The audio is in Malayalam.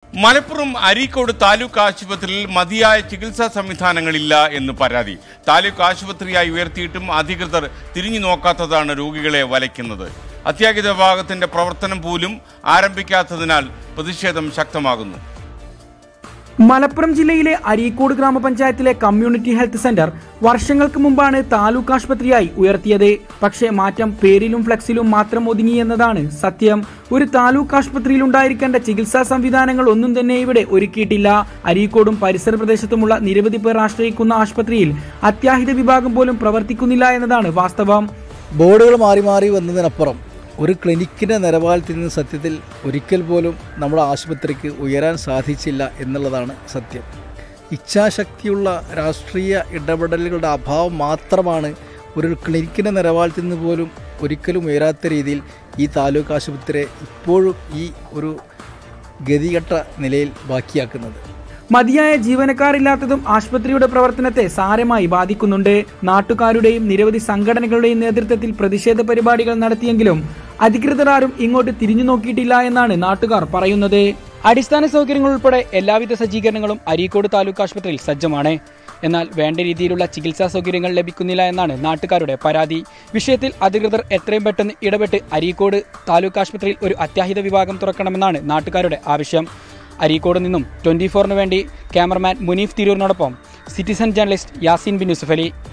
മലപ്പുറം അരീക്കോട് താലൂക്ക് ആശുപത്രിയിൽ മതിയായ ചികിത്സാ സംവിധാനങ്ങളില്ല എന്ന് പരാതി താലൂക്ക് ആശുപത്രിയായി ഉയർത്തിയിട്ടും അധികൃതർ തിരിഞ്ഞു നോക്കാത്തതാണ് രോഗികളെ വലയ്ക്കുന്നത് അത്യാഹിത വിഭാഗത്തിന്റെ പ്രവർത്തനം പോലും ആരംഭിക്കാത്തതിനാൽ പ്രതിഷേധം ശക്തമാകുന്നു മലപ്പുറം ജില്ലയിലെ അരീക്കോട് ഗ്രാമപഞ്ചായത്തിലെ കമ്മ്യൂണിറ്റി ഹെൽത്ത് സെന്റർ വർഷങ്ങൾക്ക് മുമ്പാണ് താലൂക്ക് ആശുപത്രിയായി ഉയർത്തിയത് പക്ഷേ മാറ്റം പേരിലും ഫ്ലെക്സിലും മാത്രം ഒതുങ്ങി എന്നതാണ് സത്യം ഒരു താലൂക്ക് ആശുപത്രിയിൽ ഉണ്ടായിരിക്കേണ്ട ചികിത്സാ സംവിധാനങ്ങൾ ഒന്നും തന്നെ ഇവിടെ ഒരുക്കിയിട്ടില്ല അരീക്കോടും പരിസര പ്രദേശത്തുമുള്ള നിരവധി പേർ ആശ്രയിക്കുന്ന ആശുപത്രിയിൽ അത്യാഹിത വിഭാഗം പോലും പ്രവർത്തിക്കുന്നില്ല എന്നതാണ് വാസ്തവം ബോർഡുകൾ മാറി മാറി വന്നതിനപ്പുറം ഒരു ക്ലിനിക്കിൻ്റെ നിലവാരത്തിൽ നിന്ന് സത്യത്തിൽ ഒരിക്കൽ പോലും നമ്മുടെ ആശുപത്രിക്ക് ഉയരാൻ സാധിച്ചില്ല എന്നുള്ളതാണ് സത്യം ഇച്ഛാശക്തിയുള്ള രാഷ്ട്രീയ ഇടപെടലുകളുടെ അഭാവം മാത്രമാണ് ഒരു ക്ലിനിക്കിൻ്റെ നിലവാരത്തിൽ നിന്ന് പോലും ഒരിക്കലും ഉയരാത്ത രീതിയിൽ ഈ താലൂക്ക് ആശുപത്രിയെ ഇപ്പോഴും ഈ ഒരു ഗതികെട്ട നിലയിൽ ബാക്കിയാക്കുന്നത് മതിയായ ജീവനക്കാരില്ലാത്തതും ആശുപത്രിയുടെ പ്രവർത്തനത്തെ സാരമായി ബാധിക്കുന്നുണ്ട് നാട്ടുകാരുടെയും നിരവധി സംഘടനകളുടെയും നേതൃത്വത്തിൽ പ്രതിഷേധ പരിപാടികൾ നടത്തിയെങ്കിലും അധികൃതർ ആരും ഇങ്ങോട്ട് തിരിഞ്ഞു നോക്കിയിട്ടില്ല എന്നാണ് നാട്ടുകാർ പറയുന്നത് അടിസ്ഥാന സൗകര്യങ്ങൾ ഉൾപ്പെടെ എല്ലാവിധ സജ്ജീകരണങ്ങളും അരീക്കോട് താലൂക്ക് ആശുപത്രിയിൽ സജ്ജമാണ് എന്നാൽ വേണ്ട രീതിയിലുള്ള ചികിത്സാ സൗകര്യങ്ങൾ ലഭിക്കുന്നില്ല എന്നാണ് നാട്ടുകാരുടെ പരാതി വിഷയത്തിൽ അധികൃതർ എത്രയും പെട്ടെന്ന് ഇടപെട്ട് അരീക്കോട് താലൂക്ക് ആശുപത്രിയിൽ ഒരു അത്യാഹിത വിഭാഗം തുറക്കണമെന്നാണ് നാട്ടുകാരുടെ ആവശ്യം അരീക്കോട് നിന്നും ട്വന്റി ഫോറിന് വേണ്ടി ക്യാമറമാൻ മുനീഫ് തിരൂരിനോടൊപ്പം സിറ്റിസൺ ജേർണലിസ്റ്റ് യാസിൻ ബിൻ യൂസുഫ് അലി